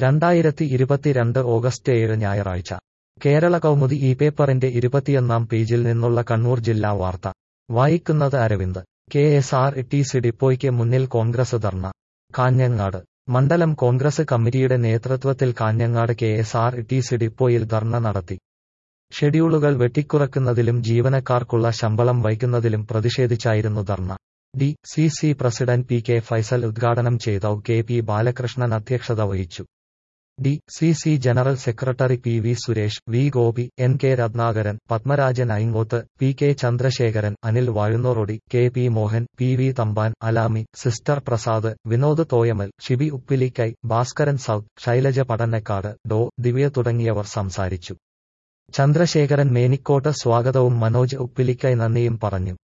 രണ്ടായിരത്തി ഇരുപത്തിരണ്ട് ഓഗസ്റ്റ് ഏഴ് ഞായറാഴ്ച കേരള കൗമുദി ഈ പേപ്പറിന്റെ ഇരുപത്തിയൊന്നാം പേജിൽ നിന്നുള്ള കണ്ണൂർ ജില്ലാ വാർത്ത വായിക്കുന്നത് Aravind K S R T C ഡിപ്പോയ്ക്ക് മുന്നിൽ കോൺഗ്രസ് ധർണ കാഞ്ഞങ്ങാട് മണ്ഡലം കോൺഗ്രസ് കമ്മിറ്റിയുടെ നേതൃത്വത്തിൽ Kanhangad K S R T C ഡിപ്പോയിൽ ധർണ നടത്തി ഷെഡ്യൂളുകൾ വെട്ടിക്കുറക്കുന്നതിലും ജീവനക്കാർക്കുള്ള ശമ്പളം വൈകുന്നതിലും പ്രതിഷേധിച്ചായിരുന്നു dharna D C C president P K Faisal ഉദ്ഘാടനം ചെയ്ത കെ പി ബാലകൃഷ്ണൻ അധ്യക്ഷത വഹിച്ചു D C C general secretary P V Suresh V Gopi N K Rathnakaran Padmarajan Aingoth P K Chandrasekharan Anil Vazhunnoradi K P Mohan P V Thampan Alami sister Prasad Vinod തോയമൽ ഷിബി ഉപ്പിലിക്കൈ ഭാസ്കരൻ സൗത്ത് ശൈലജ പടന്നക്കാട് ഡോ ദിവ്യ തുടങ്ങിയവർ സംസാരിച്ചു ചന്ദ്രശേഖരൻ മേനിക്കോട്ട് സ്വാഗതവും മനോജ് ഉപ്പിലിക്കൈ നന്ദിയും പറഞ്ഞു